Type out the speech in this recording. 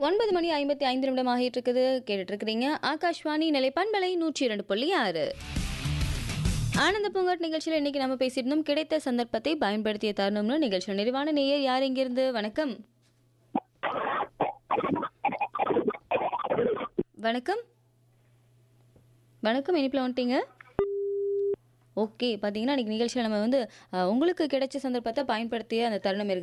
ஒன்பது மணி ஐம்பத்தி ஐந்து நிமிடம் ஆகிட்டு இருக்குது கேட்டுட்டு இருக்கிறீங்க ஆகாஷ்வாணி நிலை பண்பலை நூற்றி இரண்டு புள்ளி ஆறு ஆனந்த பூங்காட் நிகழ்ச்சியில் இன்னைக்கு நம்ம பேசியிருந்தோம் கிடைத்த சந்தர்ப்பத்தை பயன்படுத்திய தருணம்னு நிகழ்ச்சியில் நிறைவான நேயர் யார் இங்கிருந்து வணக்கம் வணக்கம் வணக்கம் இனிப்பில் வந்துட்டீங்க ஓகே பார்த்தீங்கன்னா இன்னைக்கு நிகழ்ச்சியில் நம்ம வந்து அஹ், உங்களுக்கு கிடைச்ச சந்தர்ப்பத்தை பயன்படுத்திய அந்த தருணம் இருக்கு